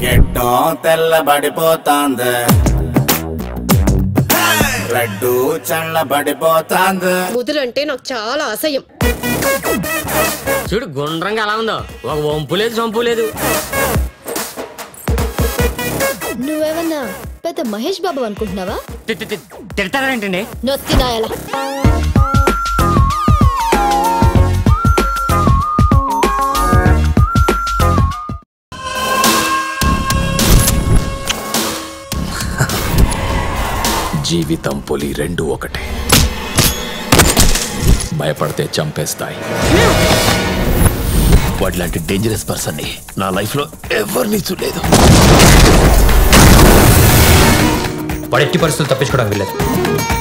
ఎట్టో తెల్లబడిపోతాంది రెడ్డు చల్లబడిపోతాంది ముదురంటే నాకు చాలా అసహ్యం చూడు గుండ్రంగా ఎలా ఉందో ఒక వంపు లేదు సొంపు లేదు నువ్వేమన్నా పెద్ద మహేష్ బాబు అనుకుంటున్నావా తి- తి- తి- తిడతారేంటండి నొత్తి నాయలా జీవితం పులి రెండు ఒకటే భయపడితే చంపేస్తాయి వాటిలాంటి డేంజరస్ పర్సన్ ని నా లైఫ్ లో ఎవరిని చూడలేదు వాడు ఎట్టి పరిస్థితులు తప్పించుకోవడానికి వెళ్ళదు